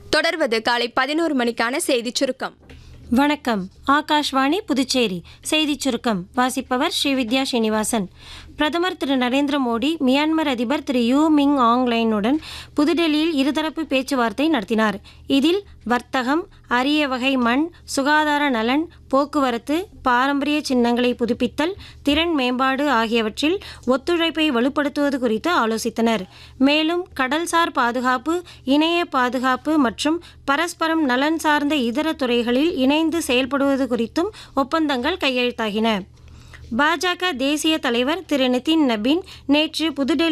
தொடர்வது காலை பதினோரு மணிக்கான செய்திச் சுருக்கம் வணக்கம் ஆகாஷ்வாணி புதுச்சேரி செய்திச் சுருக்கம் வாசிப்பவர் ஸ்ரீவித்யா ஸ்ரீனிவாசன் பிரதமர் திரு நரேந்திர மோடி மியான்மர் அதிபர் திரு யூ மிங் ஆங்லைனுடன் புதுடெல்லியில் இருதரப்பு பேச்சுவார்த்தை நடத்தினார் இதில் வர்த்தகம் அரிய வகை மண் சுகாதார நலன் போக்குவரத்து பாரம்பரிய சின்னங்களை புதுப்பித்தல் திறன் மேம்பாடு ஆகியவற்றில் ஒத்துழைப்பை வலுப்படுத்துவது குறித்து ஆலோசித்தனர் மேலும் கடல்சார் பாதுகாப்பு இணைய பாதுகாப்பு மற்றும் பரஸ்பரம் நலன் சார்ந்த இதர துறைகளில் இணைந்து செயல்படுவது குறித்தும் ஒப்பந்தங்கள் கையெழுத்தாகின பாஜக தேசிய தலைவர் திரு நிதின் நபீன் நேற்று புதுடெல்லி